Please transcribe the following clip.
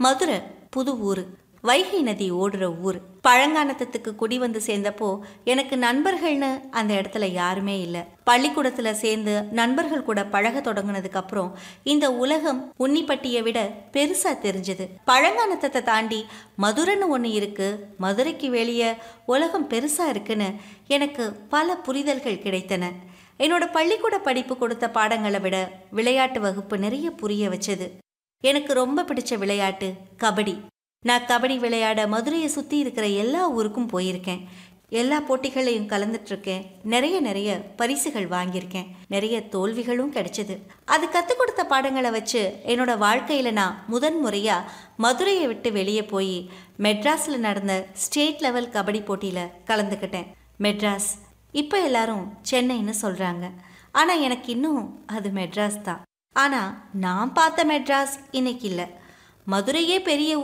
மதுரை புது ஊர் வைகை நதி ஓடுற ஊர் பழங்கானத்தத்துக்கு குடி வந்து சேர்ந்தப்போ எனக்கு நண்பர்கள்னு அந்த இடத்துல யாருமே இல்லை பள்ளிக்கூடத்தில் சேர்ந்து நண்பர்கள் கூட பழக தொடங்கினதுக்கு அப்புறம் இந்த உலகம் உன்னிப்பட்டியை விட பெருசா தெரிஞ்சது பழங்கானத்தத்தை தாண்டி மதுரைன்னு ஒன்று இருக்கு மதுரைக்கு வெளியே உலகம் பெருசா இருக்குன்னு எனக்கு பல புரிதல்கள் கிடைத்தன என்னோட பள்ளிக்கூட படிப்பு கொடுத்த பாடங்களை விட விளையாட்டு வகுப்பு நிறைய புரிய வச்சது எனக்கு ரொம்ப பிடிச்ச விளையாட்டு கபடி நான் கபடி விளையாட மதுரையை சுற்றி இருக்கிற எல்லா ஊருக்கும் போயிருக்கேன் எல்லா போட்டிகளையும் கலந்துட்டுருக்கேன் நிறைய நிறைய பரிசுகள் வாங்கியிருக்கேன் நிறைய தோல்விகளும் கிடைச்சது அது கற்றுக் கொடுத்த பாடங்களை வச்சு என்னோட வாழ்க்கையில் நான் முதன் முறையாக மதுரையை விட்டு வெளியே போய் மெட்ராஸில் நடந்த ஸ்டேட் லெவல் கபடி போட்டியில் கலந்துக்கிட்டேன் மெட்ராஸ் இப்போ எல்லாரும் சென்னைன்னு சொல்கிறாங்க ஆனால் எனக்கு இன்னும் அது மெட்ராஸ் தான் ஆனால் நான் பார்த்த மெட்ராஸ் இன்னைக்கு இல்லை மதுரையே பெரிய